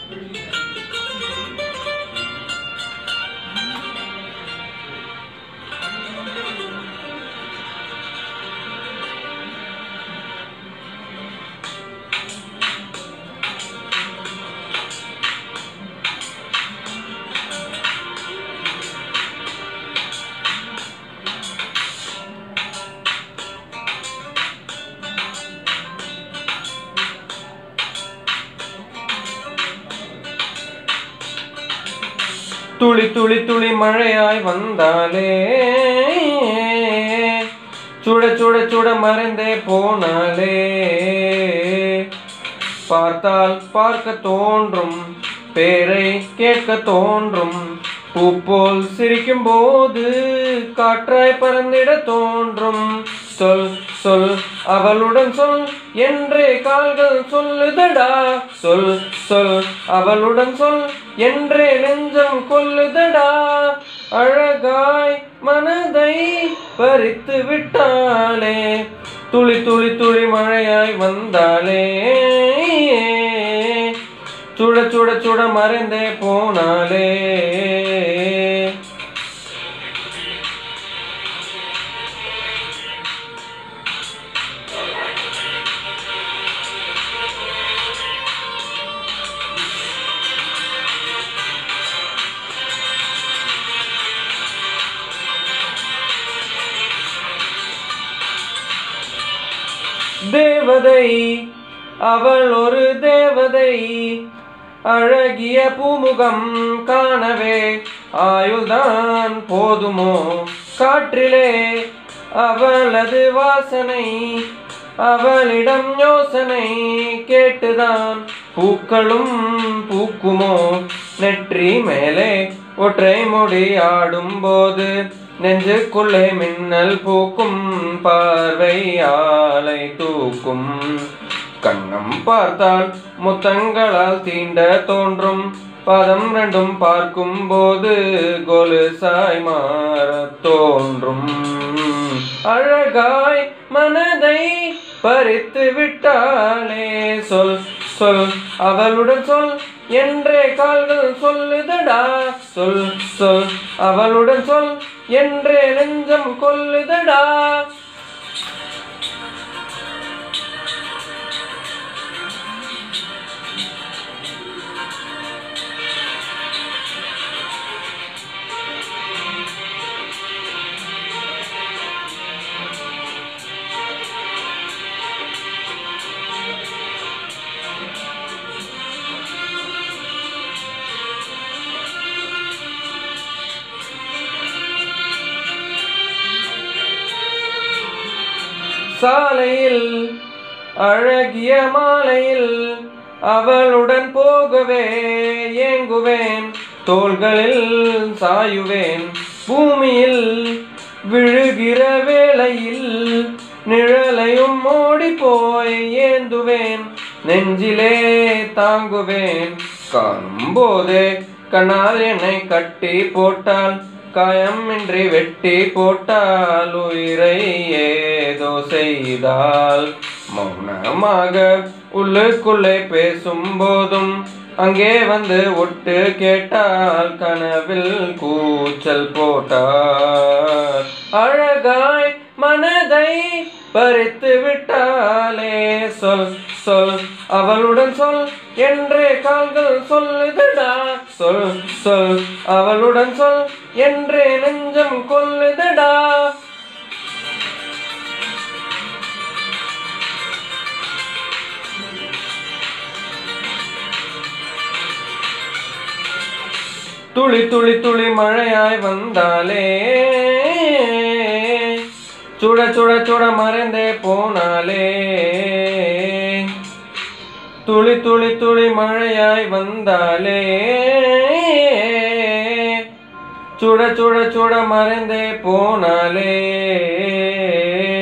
துளி துளி துளி மழையாய் வந்தாலே சுட சுட சுட மறைந்தே போனாலே பார்த்தால் பார்க்க தோன்றும் பேரை கேட்க தோன்றும் பூ போல் சிரிக்கும் போது காற்றாய் பறந்திட தோன்றும் சொல் சொல் அவளுடன் சொல் என்றே கால்கள் சொல்லுதடா சொல் சொல் அவளுடன் சொல் என்றே நெஞ்சம் கொல்லுதடா அழகாய் மனதை பறித்து விட்டாளே துளி துளி துளி மழையாய் வந்தாளே சுட சுட சுட மறைந்தே போனாலே தேவதை அவள் ஒரு தேவதை அழகிய பூமுகம் காணவே ஆயுள்தான் போதுமோ காற்றிலே அவளது வாசனை அவளிடம் யோசனை கேட்டுதான் பூக்களும் பூக்குமோ நெற்றி மேலே ஒற்றை முடி ஆடும்போது நெஞ்சுக்குள்ளே மின்னல் பூக்கும் பார்வை ஆலை தூக்கும் கண்ணம் பார்த்தால் முத்தங்களால் தீண்ட தோன்றும் பதம் ரெண்டும் பார்க்கும் போது கொலுசாய் மாற தோன்றும் அழகாய் மனதை பறித்து விட்டாளே சொல் சொல் அவளுடன் சொல் என்றே கால்கள் சொல்லுதடா சொல் சொல் அவளுடன் சொல் என்றே நெஞ்சம் கொல்லுதடா சாலையில் அழகிய மாலையில் அவளுடன் போகவே ஏங்குவேன் தோள்களில் சாயுவேன் பூமியில் விழுகிற வேளையில் நிழலையும் ஓடி போய் ஏந்துவேன் நெஞ்சிலே தாங்குவேன் காணும் போதே கண்ணால் என்னை கட்டி போட்டால் காயமின்றி வெட்டி போட்டால் உயிரை ஏதோ செய்தால் மௌனமாக உள்ளுக்குள்ளே பேசும் போதும் அங்கே வந்து ஒட்டு கேட்டால் கனவில் கூச்சல் போட்டால் அழகாய் மனதை பறித்து விட்டாலே சொல் சொல் அவளுடன் சொல் என்றே கால்கள் சொல்லுதடா சொல் சொல் அவளுடன் சொல் என்றே நெஞ்சம் கொல்லுதடா துளி துளி துளி மழையாய் வந்தாலே சுட சுட சுட மறைந்தே போனாலே துளி துளி துளி மழையாய் வந்தாலே சுட சுட சுட மறைந்தே போனாலே